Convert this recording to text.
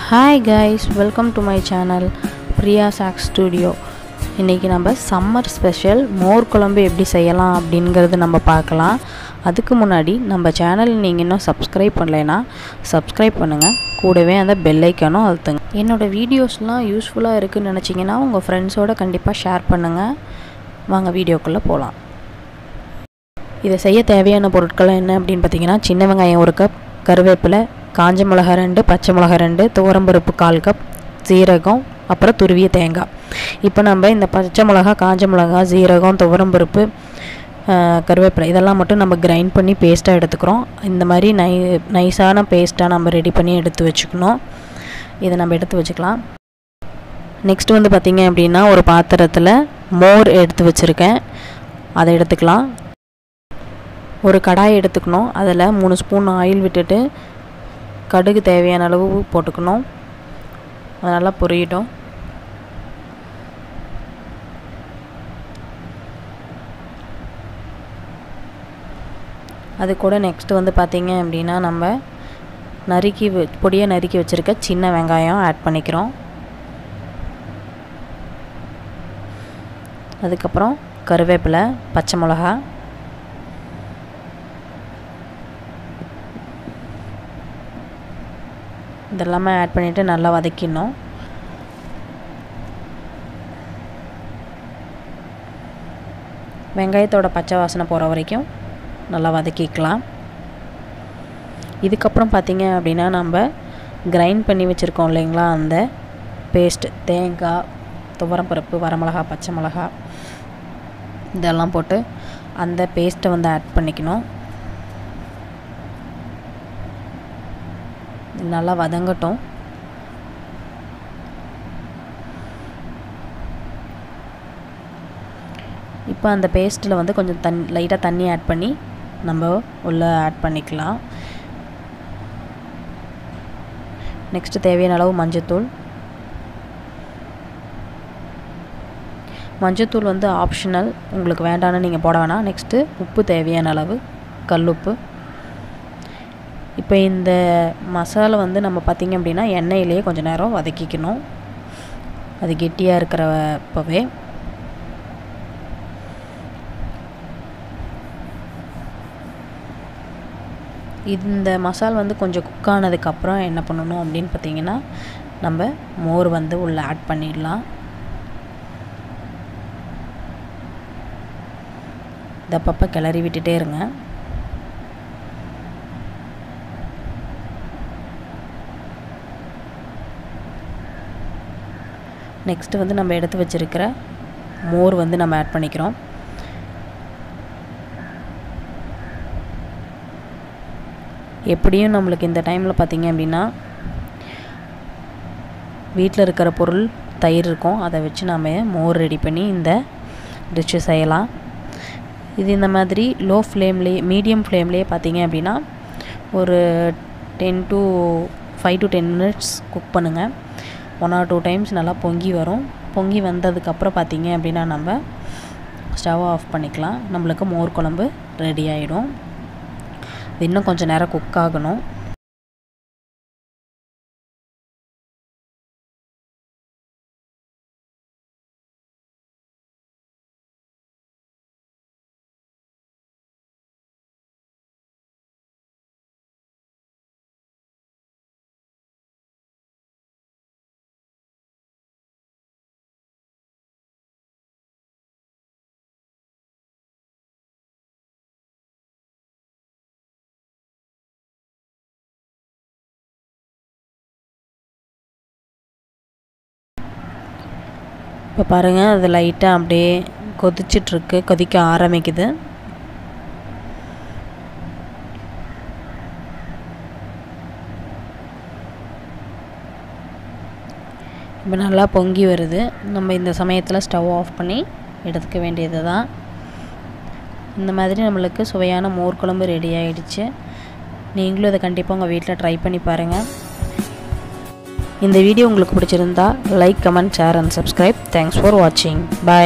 hi guys welcome to my channel Priya சாக் studio இன்றைக்கி நம்ம சம்மர் ஸ்பெஷல் மோர் குழம்பு எப்படி செய்யலாம் அப்படிங்கிறது நம்ம பார்க்கலாம் அதுக்கு முன்னாடி நம்ம சேனல் நீங்கள் இன்னும் சப்ஸ்கிரைப் பண்ணலைன்னா சப்ஸ்கிரைப் பண்ணுங்கள் கூடவே அந்த பெல் ஐக்கானும் அழுத்துங்க என்னோடய வீடியோஸ்லாம் யூஸ்ஃபுல்லாக இருக்குதுன்னு நினச்சிங்கன்னா உங்கள் ஃப்ரெண்ட்ஸோட கண்டிப்பாக ஷேர் பண்ணுங்கள் வாங்க வீடியோக்குள்ளே போகலாம் இதை செய்ய தேவையான பொருட்கள் என்ன அப்படின்னு பார்த்தீங்கன்னா சின்ன வெங்காயம் ஒரு கப் கருவேப்பிலை காஞ்ச மிளகா ரெண்டு பச்சை மிளகா ரெண்டு துவரம்பருப்பு கால் கப் சீரகம் அப்புறம் துருவிய தேங்காய் இப்போ நம்ம இந்த பச்சை மிளகா காஞ்ச மிளகா சீரகம் துவரம்பருப்பு கருவேப்பிலை இதெல்லாம் மட்டும் நம்ம கிரைண்ட் பண்ணி பேஸ்ட்டாக எடுத்துக்கிறோம் இந்த மாதிரி நை நைஸான பேஸ்ட்டாக நம்ம ரெடி பண்ணி எடுத்து வச்சுக்கணும் இதை நம்ம எடுத்து வச்சுக்கலாம் நெக்ஸ்ட் வந்து பார்த்திங்க அப்படின்னா ஒரு பாத்திரத்தில் மோர் எடுத்து வச்சுருக்கேன் அதை எடுத்துக்கலாம் ஒரு கடாய் எடுத்துக்கணும் அதில் மூணு ஸ்பூன் ஆயில் விட்டுட்டு கடுகு தேவையான அளவு போட்டுக்கணும் அது நல்லா பொரியட்டும் அது கூட நெக்ஸ்ட் வந்து பார்த்திங்க அப்படின்னா நம்ம நறுக்கி பொடியாக நறுக்கி வச்சுருக்க சின்ன வெங்காயம் ஆட் பண்ணிக்கிறோம் அதுக்கப்புறம் கருவேப்பிலை பச்சை மிளகா இதெல்லாமே ஆட் பண்ணிவிட்டு நல்லா வதக்கிடணும் வெங்காயத்தோட பச்சை வாசனை போகிற வரைக்கும் நல்லா வதக்கிக்கலாம் இதுக்கப்புறம் பார்த்திங்க அப்படின்னா நம்ம கிரைண்ட் பண்ணி வச்சுருக்கோம் இல்லைங்களா அந்த பேஸ்ட் தேங்காய் துவரம்பருப்பு வரமிளகா பச்சை மிளகா இதெல்லாம் போட்டு அந்த பேஸ்ட்டை வந்து ஆட் பண்ணிக்கணும் நல்லா வதங்கட்டும் இப்போ அந்த பேஸ்ட்டில் வந்து கொஞ்சம் தண் லைட்டாக தண்ணி ஆட் பண்ணி நம்ம உள்ளே ஆட் பண்ணிக்கலாம் நெக்ஸ்ட்டு தேவையான அளவு மஞ்சத்தூள் மஞ்சத்தூள் வந்து ஆப்ஷனல் உங்களுக்கு வேண்டான்னு நீங்கள் போட வேணாம் நெக்ஸ்ட்டு உப்பு தேவையான அளவு கல்லுப்பு இப்போ இந்த மசாலா வந்து நம்ம பார்த்திங்க அப்படின்னா எண்ணெயிலேயே கொஞ்சம் நேரம் வதக்கிக்கணும் அது கெட்டியாக இருக்கிறப்பவே இந்த மசால் வந்து கொஞ்சம் குக் ஆனதுக்கப்புறம் என்ன பண்ணணும் அப்படின்னு பார்த்தீங்கன்னா நம்ம மோர் வந்து உள்ளே ஆட் பண்ணிடலாம் இதை அப்பப்போ கிளறி விட்டுட்டே இருங்க நெக்ஸ்ட்டு வந்து நம்ம எடுத்து வச்சுருக்கிற மோர் வந்து நம்ம ஆட் பண்ணிக்கிறோம் எப்படியும் நம்மளுக்கு இந்த டைமில் பார்த்திங்க அப்படின்னா வீட்டில் இருக்கிற பொருள் தயிர் இருக்கும் அதை வச்சு நம்ம மோர் ரெடி பண்ணி இந்த டிஷ்ஷு செய்யலாம் இது இந்த மாதிரி லோ ஃப்ளேம்லேயே மீடியம் ஃப்ளேம்லேயே பார்த்திங்க அப்படின்னா ஒரு ten to five to ten minutes cook பண்ணுங்கள் ஒன் ஆர் டூ டைம்ஸ் நல்லா பொங்கி வரும் பொங்கி வந்ததுக்கப்புறம் பார்த்திங்க அப்படின்னா நம்ம ஸ்டவ் ஆஃப் பண்ணிக்கலாம் நம்மளுக்கு மோர் குழம்பு ரெடி ஆகிடும் இது இன்னும் கொஞ்சம் நேரம் குக் ஆகணும் இப்போ பாருங்கள் அது லைட்டாக அப்படியே கொதிச்சிட்ருக்கு கொதிக்க ஆரம்பிக்குது இப்போ நல்லா பொங்கி வருது நம்ம இந்த சமயத்தில் ஸ்டவ் ஆஃப் பண்ணி எடுத்துக்க வேண்டியது தான் இந்த மாதிரி நம்மளுக்கு சுவையான மோர் குழம்பு ரெடி ஆகிடுச்சு நீங்களும் இதை கண்டிப்பாக உங்கள் வீட்டில் ட்ரை பண்ணி பாருங்கள் இந்த வீடியோ உங்களுக்கு பிடிச்சிருந்தா like comment share and subscribe thanks for வாட்சிங் பாய்